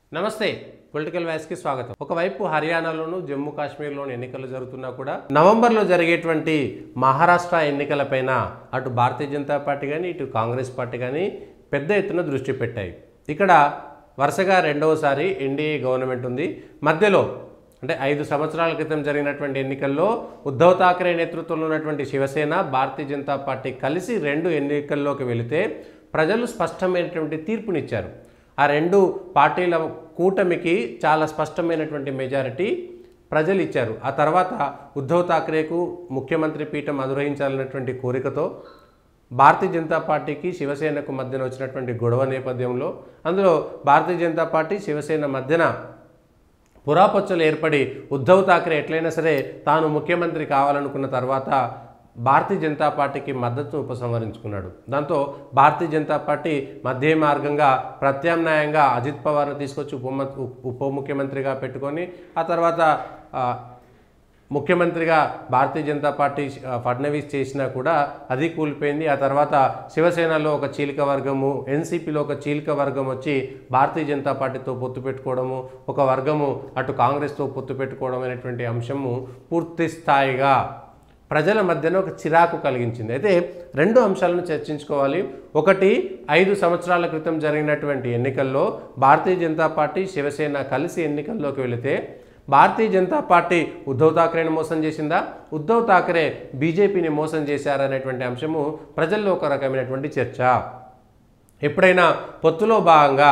నమస్తే పొలిటికల్ వ్యాస్కి స్వాగతం ఒకవైపు హర్యానాలోను జమ్మూ కాశ్మీర్లోని ఎన్నికలు జరుగుతున్నా కూడా నవంబర్లో జరిగేటువంటి మహారాష్ట్ర ఎన్నికలపైన అటు భారతీయ జనతా పార్టీ కానీ ఇటు కాంగ్రెస్ పార్టీ కానీ పెద్ద ఎత్తున దృష్టి పెట్టాయి ఇక్కడ వరుసగా రెండవసారి ఎన్డీఏ గవర్నమెంట్ ఉంది మధ్యలో అంటే ఐదు సంవత్సరాల క్రితం జరిగినటువంటి ఎన్నికల్లో ఉద్ధవ్ ఠాక్రే నేతృత్వంలో ఉన్నటువంటి శివసేన భారతీయ జనతా పార్టీ కలిసి రెండు ఎన్నికల్లోకి వెళితే ప్రజలు స్పష్టమైనటువంటి తీర్పునిచ్చారు ఆ రెండు పార్టీల కూటమికి చాలా స్పష్టమైనటువంటి మెజారిటీ ప్రజలు ఇచ్చారు ఆ తర్వాత ఉద్ధవ్ ఠాక్రేకు ముఖ్యమంత్రి పీఠం అధిరోహించాలన్నటువంటి కోరికతో భారతీయ జనతా పార్టీకి శివసేనకు మధ్యన వచ్చినటువంటి గొడవ నేపథ్యంలో అందులో భారతీయ జనతా పార్టీ శివసేన మధ్యన పురాపొచ్చలు ఏర్పడి ఉద్ధవ్ ఠాక్రే ఎట్లయినా సరే తాను ముఖ్యమంత్రి కావాలనుకున్న తర్వాత భారతీయ జనతా పార్టీకి మద్దతు ఉపసంహరించుకున్నాడు దాంతో భారతీయ జనతా పార్టీ మధ్య మార్గంగా ప్రత్యామ్నాయంగా అజిత్ పవార్ను తీసుకొచ్చి ఉప ఉప ముఖ్యమంత్రిగా పెట్టుకొని ఆ తర్వాత ఆ, ముఖ్యమంత్రిగా భారతీయ జనతా పార్టీ ఆ, ఫడ్నవీస్ చేసినా కూడా అది కూలిపోయింది ఆ తర్వాత శివసేనలో ఒక చీలిక వర్గము ఎన్సీపీలో ఒక చీలిక వర్గం వచ్చి భారతీయ జనతా పార్టీతో పొత్తు పెట్టుకోవడము ఒక వర్గము అటు కాంగ్రెస్తో పొత్తు పెట్టుకోవడం అనేటువంటి అంశము పూర్తి స్థాయిగా ప్రజల మధ్యన ఒక చిరాకు కలిగించింది అయితే రెండు అంశాలను చర్చించుకోవాలి ఒకటి ఐదు సంవత్సరాల క్రితం జరిగినటువంటి ఎన్నికల్లో భారతీయ జనతా పార్టీ శివసేన కలిసి ఎన్నికల్లోకి వెళితే భారతీయ జనతా పార్టీ ఉద్ధవ్ ఠాక్రేని మోసం చేసిందా ఉద్ధవ్ ఠాక్రే బీజేపీని మోసం చేశారనేటువంటి అంశము ప్రజల్లో ఒక రకమైనటువంటి చర్చ ఎప్పుడైనా పొత్తులో భాగంగా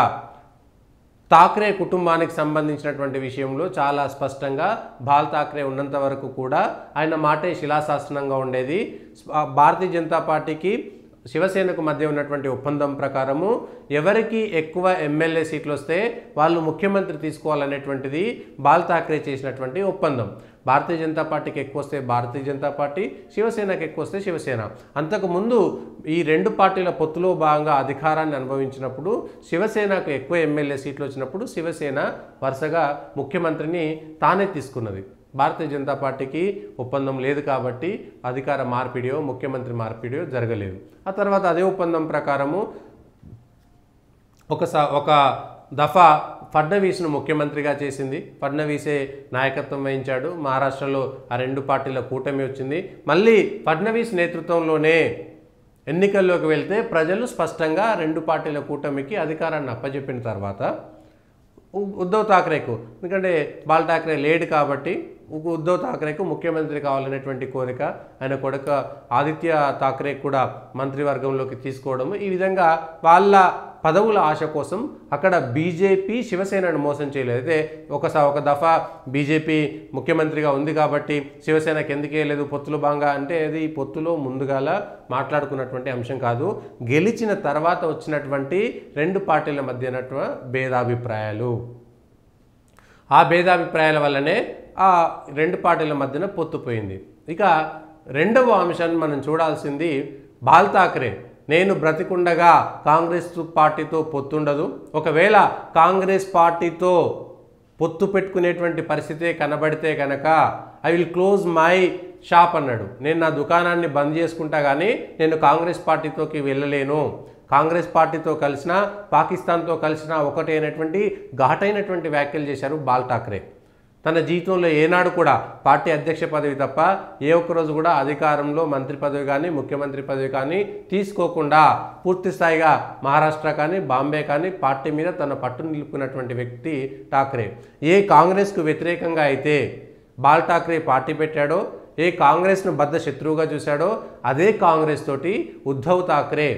ఠాక్రే కుటుంబానికి సంబంధించినటువంటి విషయంలో చాలా స్పష్టంగా బాల్ ఠాక్రే ఉన్నంత వరకు కూడా ఆయన మాటే శిలాశాసనంగా ఉండేది ఆ భారతీయ జనతా పార్టీకి శివసేనకు మధ్య ఉన్నటువంటి ఒప్పందం ప్రకారము ఎవరికి ఎక్కువ ఎమ్మెల్యే సీట్లు వస్తే వాళ్ళు ముఖ్యమంత్రి తీసుకోవాలనేటువంటిది బాల్ ఠాక్రే చేసినటువంటి ఒప్పందం భారతీయ జనతా పార్టీకి ఎక్కువ వస్తే భారతీయ జనతా పార్టీ శివసేనకి ఎక్కువ వస్తే శివసేన అంతకు ముందు ఈ రెండు పార్టీల పొత్తులో భాగంగా అధికారాన్ని అనుభవించినప్పుడు శివసేనకు ఎక్కువ ఎమ్మెల్యే సీట్లు వచ్చినప్పుడు శివసేన వరుసగా ముఖ్యమంత్రిని తానే తీసుకున్నది భారతీయ జనతా పార్టీకి ఒప్పందం లేదు కాబట్టి అధికార మార్పిడియో ముఖ్యమంత్రి మార్పిడియో జరగలేదు ఆ తర్వాత అదే ఒప్పందం ప్రకారము ఒక స- ఒక దఫా ఫడ్నవీస్ను ముఖ్యమంత్రిగా చేసింది ఫడ్నవీసే నాయకత్వం వహించాడు మహారాష్ట్రలో ఆ రెండు పార్టీల కూటమి వచ్చింది మళ్ళీ ఫడ్నవీస్ నేతృత్వంలోనే ఎన్నికల్లోకి వెళ్తే ప్రజలు స్పష్టంగా రెండు పార్టీల కూటమికి అధికారాన్ని అప్పజెప్పిన తర్వాత ఉ- ఉద్ధవ్ ఠాక్రేకు ఎందుకంటే బాల్ ఠాక్రే లేడు కాబట్టి ఉ- ఉద్ధవ్ ఠాక్రేకు ముఖ్యమంత్రి కావాలనేటువంటి కోరిక ఆయన కొడుక ఆదిత్య ఠాక్రే కూడా మంత్రివర్గంలోకి తీసుకోవడం ఈ విధంగా వాళ్ళ పదవుల ఆశ కోసం అక్కడ బీజేపీ శివసేనను మోసం చేయలేదు అయితే ఒకసా ఒక దఫా బీజేపీ ముఖ్యమంత్రిగా ఉంది కాబట్టి శివసేనకి ఎందుకు వేయలేదు పొత్తులు బాగా అంటే అది పొత్తులో ముందుగాల మాట్లాడుకున్నటువంటి అంశం కాదు గెలిచిన తర్వాత వచ్చినటువంటి రెండు పార్టీల మధ్య భేదాభిప్రాయాలు ఆ భేదాభిప్రాయాల వల్లనే ఆ రెండు పార్టీల మధ్యన పొత్తుపోయింది ఇక రెండవ అంశాన్ని మనం చూడాల్సింది బాల్ ఠాక్రే నేను బ్రతికుండగా కాంగ్రెస్ పార్టీతో పొత్తుండదు ఒకవేళ కాంగ్రెస్ పార్టీతో పొత్తు పెట్టుకునేటువంటి పరిస్థితే కనబడితే కనుక I will close my shop అన్నాడు నేను నా దుకాణాన్ని బంద్ చేసుకుంటా కానీ నేను కాంగ్రెస్ పార్టీతోకి వెళ్ళలేను కాంగ్రెస్ పార్టీతో కలిసిన పాకిస్తాన్తో కలిసిన ఒకటే అయినటువంటి ఘాటైనటువంటి వ్యాఖ్యలు చేశారు బాల్ ఠాక్రే తన జీవితంలో ఏనాడు కూడా పార్టీ అధ్యక్ష పదవి తప్ప ఏ ఒక్కరోజు కూడా అధికారంలో మంత్రి పదవి కానీ ముఖ్యమంత్రి పదవి కానీ తీసుకోకుండా పూర్తి స్థాయిగా మహారాష్ట్ర కానీ బాంబే కానీ పార్టీ మీద తన పట్టు నిలుపుకున్నటువంటి వ్యక్తి ఠాక్రే ఏ కాంగ్రెస్కు వ్యతిరేకంగా అయితే బాల్ ఠాక్రే పార్టీ పెట్టాడో ఏ కాంగ్రెస్ను బద్ద శత్రువుగా చూశాడో అదే కాంగ్రెస్ తోటి ఉద్ధవ్ ఠాక్రే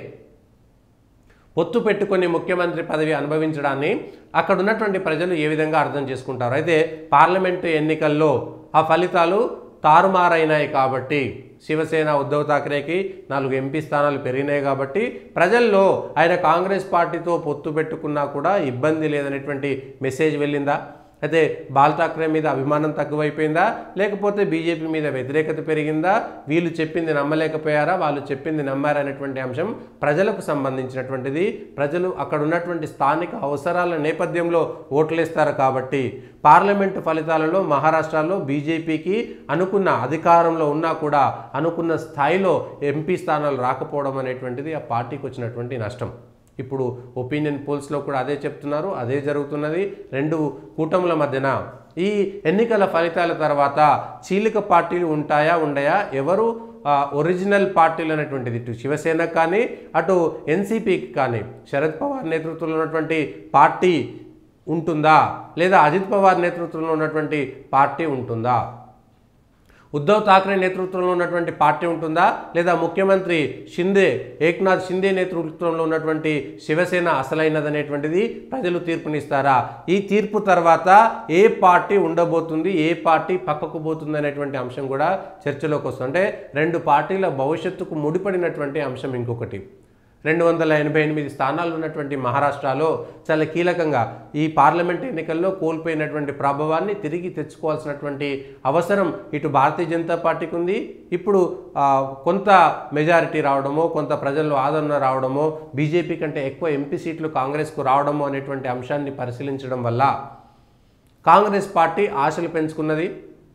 పొత్తు పెట్టుకొని ముఖ్యమంత్రి పదవి అనుభవించడాన్ని అక్కడ ఉన్నటువంటి ప్రజలు ఏ విధంగా అర్థం చేసుకుంటారు అయితే పార్లమెంటు ఎన్నికల్లో ఆ ఫలితాలు తారుమారైనాయి కాబట్టి శివసేన ఉద్ధవ్ ఠాక్రేకి నాలుగు ఎంపీ స్థానాలు పెరిగినాయి కాబట్టి ప్రజల్లో ఆయన కాంగ్రెస్ పార్టీతో పొత్తు పెట్టుకున్నా కూడా ఇబ్బంది లేదనేటువంటి మెసేజ్ వెళ్ళిందా అయితే బాల్ ఠాక్రే మీద అభిమానం తక్కువైపోయిందా లేకపోతే బీజేపీ మీద వ్యతిరేకత పెరిగిందా వీళ్ళు చెప్పింది నమ్మలేకపోయారా వాళ్ళు చెప్పింది నమ్మారనేటువంటి అంశం ప్రజలకు సంబంధించినటువంటిది ప్రజలు అక్కడ ఉన్నటువంటి స్థానిక అవసరాల నేపథ్యంలో ఓట్లేస్తారు కాబట్టి పార్లమెంటు ఫలితాలలో మహారాష్ట్రలో బీజేపీకి అనుకున్న అధికారంలో ఉన్నా కూడా అనుకున్న స్థాయిలో ఎంపీ స్థానాలు రాకపోవడం అనేటువంటిది ఆ పార్టీకి వచ్చినటువంటి నష్టం ఇప్పుడు ఒపీనియన్ పోల్స్లో కూడా అదే చెప్తున్నారు అదే జరుగుతున్నది రెండు కూటముల మధ్యన ఈ ఎన్నికల ఫలితాల తర్వాత చీలిక పార్టీలు ఉంటాయా ఉండయా ఎవరు ఆ, ఒరిజినల్ పార్టీలు అనేటువంటిది ఇటు శివసేన కానీ అటు ఎన్సీపీకి కానీ శరద్ పవార్ నేతృత్వంలో ఉన్నటువంటి పార్టీ ఉంటుందా లేదా అజిత్ పవార్ నేతృత్వంలో ఉన్నటువంటి పార్టీ ఉంటుందా ఉద్ధవ్ ఠాక్రే నేతృత్వంలో ఉన్నటువంటి పార్టీ ఉంటుందా లేదా ముఖ్యమంత్రి షిందే ఏక్నాథ్ షిందే నేతృత్వంలో ఉన్నటువంటి శివసేన అసలైనదనేటువంటిది ప్రజలు తీర్పునిస్తారా ఈ తీర్పు తర్వాత ఏ పార్టీ ఉండబోతుంది ఏ పార్టీ పక్కకు పోతుంది అనేటువంటి అంశం కూడా చర్చలోకి వస్తుంది అంటే రెండు పార్టీల భవిష్యత్తుకు ముడిపడినటువంటి అంశం ఇంకొకటి రెండు వందల ఎనభై ఎనిమిది స్థానాలు ఉన్నటువంటి మహారాష్ట్రలో చాలా కీలకంగా ఈ పార్లమెంట్ ఎన్నికల్లో కోల్పోయినటువంటి ప్రభావాన్ని తిరిగి తెచ్చుకోవాల్సినటువంటి అవసరం ఇటు భారతీయ జనతా పార్టీకి ఉంది ఇప్పుడు ఆ, కొంత మెజారిటీ రావడమో కొంత ప్రజల్లో ఆదరణ రావడమో బీజేపీ కంటే ఎక్కువ ఎంపీ సీట్లు కాంగ్రెస్కు రావడమో అనేటువంటి అంశాన్ని పరిశీలించడం వల్ల కాంగ్రెస్ పార్టీ ఆశలు పెంచుకున్నది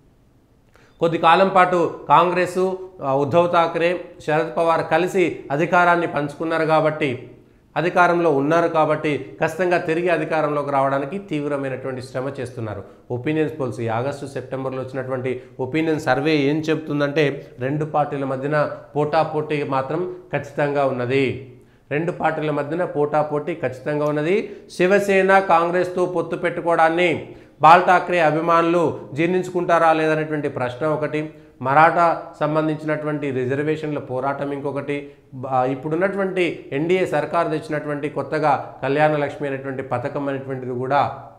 కొద్ది కాలం పాటు కాంగ్రెస్ ఆ, ఉద్ధవ్ ఠాక్రే శరద్ పవార్ కలిసి అధికారాన్ని పంచుకున్నారు కాబట్టి అధికారంలో ఉన్నారు కాబట్టి ఖచ్చితంగా తిరిగి అధికారంలోకి రావడానికి తీవ్రమైనటువంటి శ్రమ చేస్తున్నారు ఒపీనియన్స్ పోల్స్ ఈ ఆగస్టు సెప్టెంబర్లో వచ్చినటువంటి ఒపీనియన్ సర్వే ఏం చెప్తుందంటే రెండు పార్టీల మధ్యన పోటాపోటీ మాత్రం ఖచ్చితంగా ఉన్నది రెండు పార్టీల మధ్యన పోటాపోటీ ఖచ్చితంగా ఉన్నది శివసేన కాంగ్రెస్తో పొత్తు పెట్టుకోవడాన్ని బాల్ ఠాక్రే అభిమానులు జీర్ణించుకుంటారా లేదనేటువంటి ప్రశ్న ఒకటి మరాఠా సంబంధించినటువంటి రిజర్వేషన్ల పోరాటం ఇంకొకటి బ- ఇప్పుడున్నటువంటి ఎన్డీఏ సర్కార్ తెచ్చినటువంటి కొత్తగా కళ్యాణ లక్ష్మి అనేటువంటి పథకం అనేటువంటిది కూడా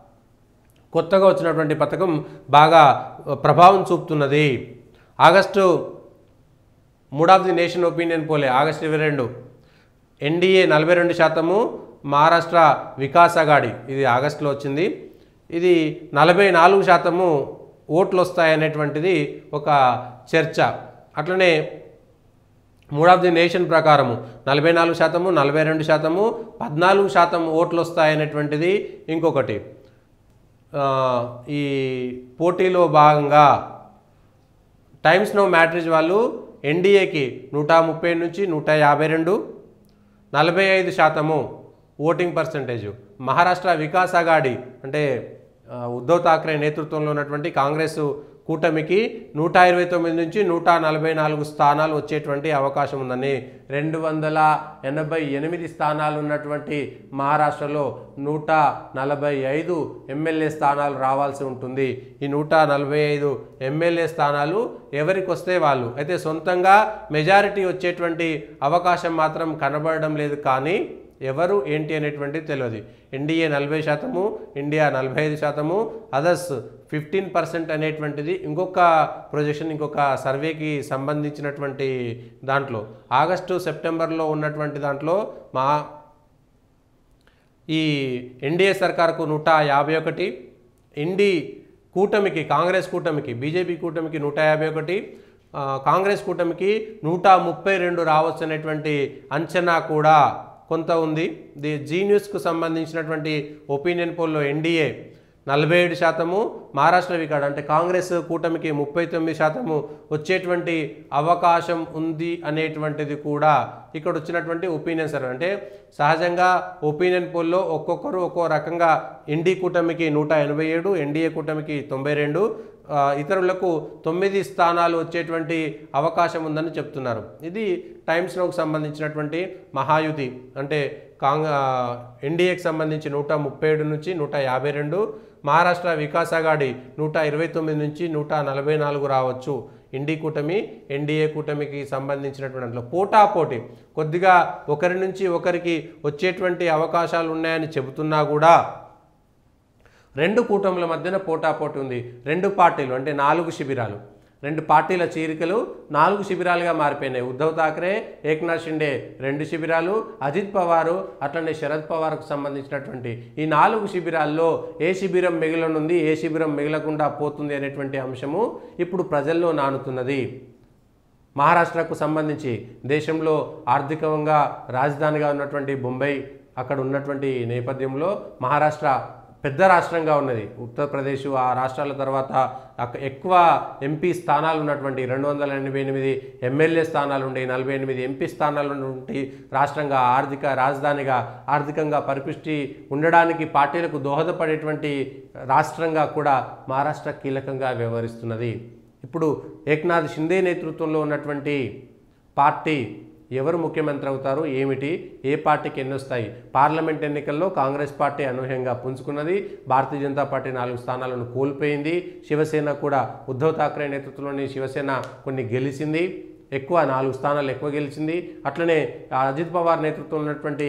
కొత్తగా వచ్చినటువంటి పథకం బాగా ప్రభావం చూపుతున్నది August mood of the nation opinion పోలే ఆగస్టు ఇరవై రెండు ఎన్డీఏ నలభై రెండు శాతము మహారాష్ట్ర వికాస్ అగాడి ఇది ఆగస్టులో వచ్చింది ఇది నలభై నాలుగు శాతము ఓట్లు వస్తాయనేటువంటిది ఒక చర్చ అట్లనే మూడ్ ఆఫ్ ది నేషన్ ప్రకారము నలభై నాలుగు శాతము నలభై రెండు శాతము పద్నాలుగు శాతం ఓట్లు వస్తాయనేటువంటిది ఇంకొకటి ఆ, ఈ పోటీలో భాగంగా టైమ్స్ నో మ్యాట్రిజ్ వాళ్ళు ఎన్డీఏకి నూట ముప్పై నుంచి నూట యాభై రెండు నలభై ఐదు శాతము ఓటింగ్ పర్సంటేజ్ మహారాష్ట్ర వికాస్ అగాడి అంటే ఆ, ఉద్ధవ్ ఠాక్రే నేతృత్వంలో ఉన్నటువంటి కాంగ్రెస్ కూటమికి నూట ఇరవై తొమ్మిది నుంచి నూట నలభై నాలుగు స్థానాలు వచ్చేటువంటి అవకాశం ఉందని రెండు వందల ఎనభై ఎనిమిది స్థానాలు ఉన్నటువంటి మహారాష్ట్రలో నూట నలభై ఐదు ఎమ్మెల్యే స్థానాలు రావాల్సి ఉంటుంది ఈ నూట నలభై ఐదు ఎమ్మెల్యే స్థానాలు ఎవరికి వస్తే వాళ్ళు అయితే సొంతంగా మెజారిటీ వచ్చేటువంటి అవకాశం మాత్రం కనబడడం లేదు కానీ ఎవరు ఏంటి అనేటువంటిది తెలియదు ఎన్డీఏ నలభై శాతము ఇండియా నలభై ఐదు శాతము అదర్స్ ఫిఫ్టీన్ పర్సెంట్ అనేటువంటిది ఇంకొక ప్రొజెక్షన్ ఇంకొక సర్వేకి సంబంధించినటువంటి దాంట్లో ఆగస్టు సెప్టెంబర్లో ఉన్నటువంటి దాంట్లో మా ఈ ఎన్డీఏ సర్కార్కు నూట యాభై ఒకటి ఇండి కూటమికి కాంగ్రెస్ కూటమికి బీజేపీ కూటమికి నూట యాభై ఒకటి ఆ, కాంగ్రెస్ కూటమికి నూట ముప్పై రెండు రావచ్చు అనేటువంటి అంచనా కూడా కొంత ఉంది ది జీ న్యూస్కు సంబంధించినటువంటి ఒపీనియన్ పోల్లో ఎన్డీఏ నలభై ఏడు శాతము మహారాష్ట్ర వికాడ్ అంటే కాంగ్రెస్ కూటమికి ముప్పై తొమ్మిది శాతము వచ్చేటువంటి అవకాశం ఉంది అనేటువంటిది కూడా ఇక్కడ వచ్చినటువంటి ఒపీనియన్ సర్వే అంటే సహజంగా ఒపీనియన్ పోల్లో ఒక్కొక్కరు ఒక్కో రకంగా ఎన్డీ కూటమికి నూట ఎనభై ఏడు ఎన్డీఏ కూటమికి తొంభై రెండు ఆ, ఇతరులకు తొమ్మిది స్థానాలు వచ్చేటువంటి అవకాశం ఉందని చెప్తున్నారు ఇది టైమ్స్ నోకు సంబంధించినటువంటి మహాయుతి అంటే కాంగ్ ఎన్డీఏకి సంబంధించి నూట ముప్పై ఏడు నుంచి నూట యాభై రెండు మహారాష్ట్ర వికాస్ అగాడి నూట ఇరవై తొమ్మిది నుంచి నూట నలభై నాలుగు రావచ్చు ఇండి కూటమి ఎన్డీఏ కూటమికి సంబంధించినటువంటి దాంట్లో పోటాపోటీ కొద్దిగా ఒకరి నుంచి ఒకరికి వచ్చేటువంటి అవకాశాలు ఉన్నాయని చెబుతున్నా కూడా రెండు కూటముల మధ్యన పోటాపోటీ ఉంది రెండు పార్టీలు అంటే నాలుగు శిబిరాలు రెండు పార్టీల చీరికలు నాలుగు శిబిరాలుగా మారిపోయినాయి ఉద్ధవ్ ఠాక్రే ఏక్నాథ్ షిండే రెండు శిబిరాలు అజిత్ పవారు అట్లనే శరద్ పవార్కు సంబంధించినటువంటి ఈ నాలుగు శిబిరాల్లో ఏ శిబిరం మిగిలనుంది ఏ శిబిరం మిగలకుండా పోతుంది అనేటువంటి అంశము ఇప్పుడు ప్రజల్లో నానుతున్నది మహారాష్ట్రకు సంబంధించి దేశంలో ఆర్థికంగా రాజధానిగా ఉన్నటువంటి బొంబాయి అక్కడ ఉన్నటువంటి నేపథ్యంలో మహారాష్ట్ర పెద్ద రాష్ట్రంగా ఉన్నది ఉత్తరప్రదేశ్ ఆ రాష్ట్రాల తర్వాత అక్క- ఎక్కువ ఎంపీ స్థానాలు ఉన్నటువంటి రెండు వందల ఎనభై ఎనిమిది ఎమ్మెల్యే స్థానాలు ఉండే నలభై ఎనిమిది ఎంపీ స్థానాలు ఉన్నటువంటి రాష్ట్రంగా ఆర్థిక రాజధానిగా ఆర్థికంగా పరిపుష్టి ఉండడానికి పార్టీలకు దోహదపడేటువంటి రాష్ట్రంగా కూడా మహారాష్ట్ర కీలకంగా వ్యవహరిస్తున్నది ఇప్పుడు ఏక్నాథ్ షిందే నేతృత్వంలో ఉన్నటువంటి పార్టీ ఎవరు ముఖ్యమంత్రి అవుతారు ఏమిటి ఏ పార్టీకి ఎన్ని వస్తాయి పార్లమెంట్ ఎన్నికల్లో కాంగ్రెస్ పార్టీ అనూహ్యంగా పుంజుకున్నది భారతీయ జనతా పార్టీ నాలుగు స్థానాలను కోల్పోయింది శివసేన కూడా ఉద్ధవ్ ఠాక్రే నేతృత్వంలోని శివసేన కొన్ని గెలిచింది ఎక్కువ నాలుగు స్థానాలు ఎక్కువ గెలిచింది అట్లనే అజిత్ పవార్ నేతృత్వంలో ఉన్నటువంటి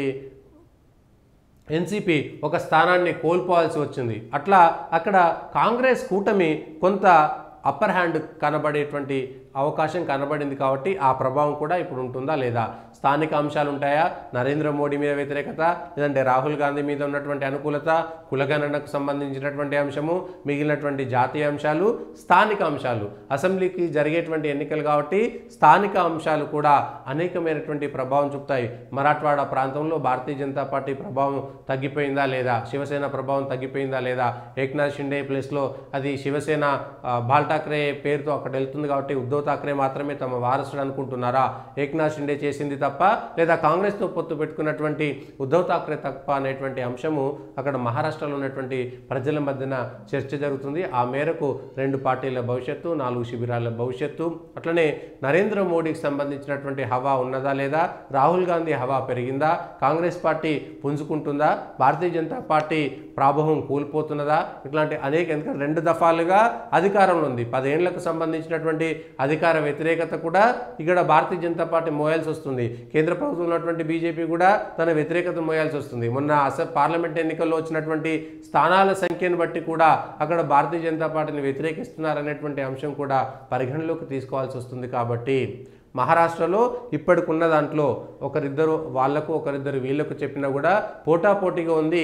ఎన్సిపి ఒక స్థానాన్ని కోల్పోవాల్సి వచ్చింది అట్లా అక్కడ కాంగ్రెస్ కూటమి కొంత అప్పర్ హ్యాండ్ కనబడేటువంటి అవకాశం కనబడింది కాబట్టి ఆ ప్రభావం కూడా ఇప్పుడు ఉంటుందా లేదా స్థానిక అంశాలు ఉంటాయా నరేంద్ర మోడీ మీద వ్యతిరేకత లేదంటే రాహుల్ గాంధీ మీద ఉన్నటువంటి అనుకూలత కులగణనకు సంబంధించినటువంటి అంశము మిగిలినటువంటి జాతీయ అంశాలు స్థానిక అంశాలు అసెంబ్లీకి జరిగేటువంటి ఎన్నికలు కాబట్టి స్థానిక అంశాలు కూడా అనేకమైనటువంటి ప్రభావం చూపుతాయి మరాఠవాడ ప్రాంతంలో భారతీయ జనతా పార్టీ ప్రభావం తగ్గిపోయిందా లేదా శివసేన ప్రభావం తగ్గిపోయిందా లేదా ఏక్నాథ్ షిండే ప్లేస్లో అది శివసేన ఆ, బాల్ ఠాక్రే పేరుతో అక్కడ వెళ్తుంది కాబట్టి ఉద్ధవ్ ఠాక్రే మాత్రమే తమ వారసుడు అనుకుంటున్నారా ఏక్నాథ్ షిండే చేసింది తప్ప లేదా కాంగ్రెస్తో పొత్తు పెట్టుకున్నటువంటి ఉద్ధవ్ ఠాక్రే తప్ప అనేటువంటి అంశము అక్కడ మహారాష్ట్రలో ఉన్నటువంటి ప్రజల మధ్యన చర్చ జరుగుతుంది ఆ మేరకు రెండు పార్టీల భవిష్యత్తు నాలుగు శిబిరాల భవిష్యత్తు అట్లనే నరేంద్ర మోడీకి సంబంధించినటువంటి హవా ఉన్నదా లేదా రాహుల్ గాంధీ హవా పెరిగిందా కాంగ్రెస్ పార్టీ పుంజుకుంటుందా భారతీయ జనతా పార్టీ ప్రాభవం కూలిపోతున్నదా ఇట్లాంటి అనేక ఎందుకంటే రెండు దఫాలుగా అధికారంలో ఉంది పదేళ్లకు సంబంధించినటువంటి అధికార వ్యతిరేకత కూడా ఇక్కడ భారతీయ జనతా పార్టీ మోయాల్సి వస్తుంది కేంద్ర ప్రభుత్వం ఉన్నటువంటి బీజేపీ కూడా తన వ్యతిరేకత మోయాల్సి వస్తుంది మొన్న అస పార్లమెంట్ ఎన్నికల్లో వచ్చినటువంటి స్థానాల సంఖ్యను బట్టి కూడా అక్కడ భారతీయ జనతా పార్టీని వ్యతిరేకిస్తున్నారనేటువంటి అంశం కూడా పరిగణలోకి తీసుకోవాల్సి వస్తుంది కాబట్టి మహారాష్ట్రలో ఇప్పటికున్న దాంట్లో ఒకరిద్దరు వాళ్లకు ఒకరిద్దరు వీళ్ళకు చెప్పినా కూడా పోటాపోటీగా ఉంది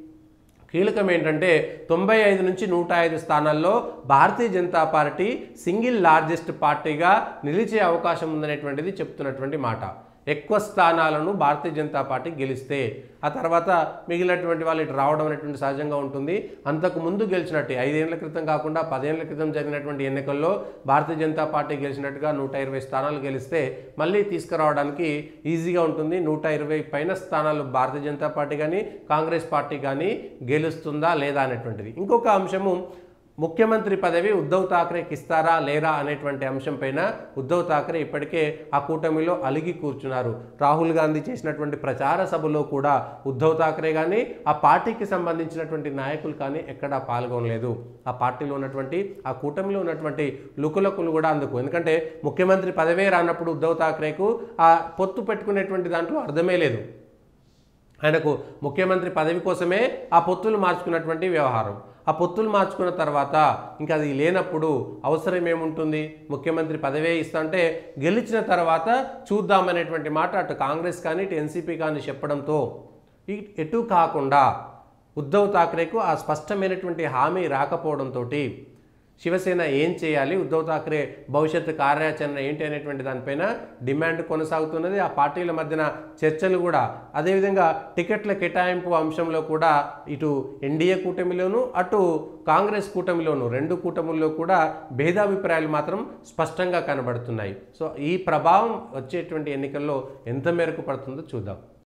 కీలకం ఏంటంటే తొంభై ఐదు నుంచి నూట ఐదు స్థానాల్లో Bharatiya Janata party single largest పార్టీగా నిలిచే అవకాశం ఉందనేటువంటిది చెప్తున్నటువంటి మాట ఎక్కువ స్థానాలను భారతీయ జనతా పార్టీ గెలిస్తే ఆ తర్వాత మిగిలినటువంటి వాళ్ళు ఇటు రావడం అనేటువంటి సహజంగా ఉంటుంది అంతకు ముందు గెలిచినట్టు ఐదేళ్ల క్రితం కాకుండా పదేళ్ల క్రితం జరిగినటువంటి ఎన్నికల్లో భారతీయ జనతా పార్టీ గెలిచినట్టుగా నూట ఇరవై స్థానాలు గెలిస్తే మళ్ళీ తీసుకురావడానికి ఈజీగా ఉంటుంది నూట ఇరవై పైన స్థానాలు భారతీయ జనతా పార్టీ కానీ కాంగ్రెస్ పార్టీ కానీ గెలుస్తుందా లేదా అనేటువంటిది ఇంకొక అంశము ముఖ్యమంత్రి పదవి ఉద్ధవ్ ఠాక్రేకి ఇస్తారా లేరా అనేటువంటి అంశం పైన ఉద్ధవ్ ఠాక్రే ఇప్పటికే ఆ కూటమిలో అలిగి కూర్చున్నారు రాహుల్ గాంధీ చేసినటువంటి ప్రచార సభలో కూడా ఉద్ధవ్ ఠాక్రే కానీ ఆ పార్టీకి సంబంధించినటువంటి నాయకులు కానీ ఎక్కడా పాల్గొనలేదు ఆ పార్టీలో ఉన్నటువంటి ఆ కూటమిలో ఉన్నటువంటి లుకులకులు కూడా అందుకు ఎందుకంటే ముఖ్యమంత్రి పదవే రానప్పుడు ఉద్ధవ్ ఠాక్రేకు ఆ పొత్తు పెట్టుకునేటువంటి దాంట్లో అర్థమే లేదు ఆయనకు ముఖ్యమంత్రి పదవి కోసమే ఆ పొత్తులు మార్చుకున్నటువంటి వ్యవహారం ఆ పొత్తులు మార్చుకున్న తర్వాత ఇంకా అది లేనప్పుడు అవసరం ఏముంటుంది ముఖ్యమంత్రి పదవే ఇస్తా అంటే గెలిచిన తర్వాత చూద్దామనేటువంటి మాట అటు కాంగ్రెస్ కానీ ఇటు ఎన్సీపీ కానీ చెప్పడంతో ఈ ఎటు కాకుండా ఉద్ధవ్ ఠాక్రేకు ఆ స్పష్టమైనటువంటి హామీ రాకపోవడంతో శివసేన ఏం చేయాలి ఉద్ధవ్ ఠాక్రే భవిష్యత్తు కార్యాచరణ ఏంటి అనేటువంటి దానిపైన డిమాండ్ కొనసాగుతున్నది ఆ పార్టీల మధ్యన చర్చలు కూడా అదేవిధంగా టికెట్ల కేటాయింపు అంశంలో కూడా ఇటు ఎన్డీఏ కూటమిలోను అటు కాంగ్రెస్ కూటమిలోను రెండు కూటముల్లో కూడా భేదాభిప్రాయాలు మాత్రం స్పష్టంగా కనబడుతున్నాయి సో ఈ ప్రభావం వచ్చేటువంటి ఎన్నికల్లో ఎంత మేరకు పడుతుందో చూద్దాం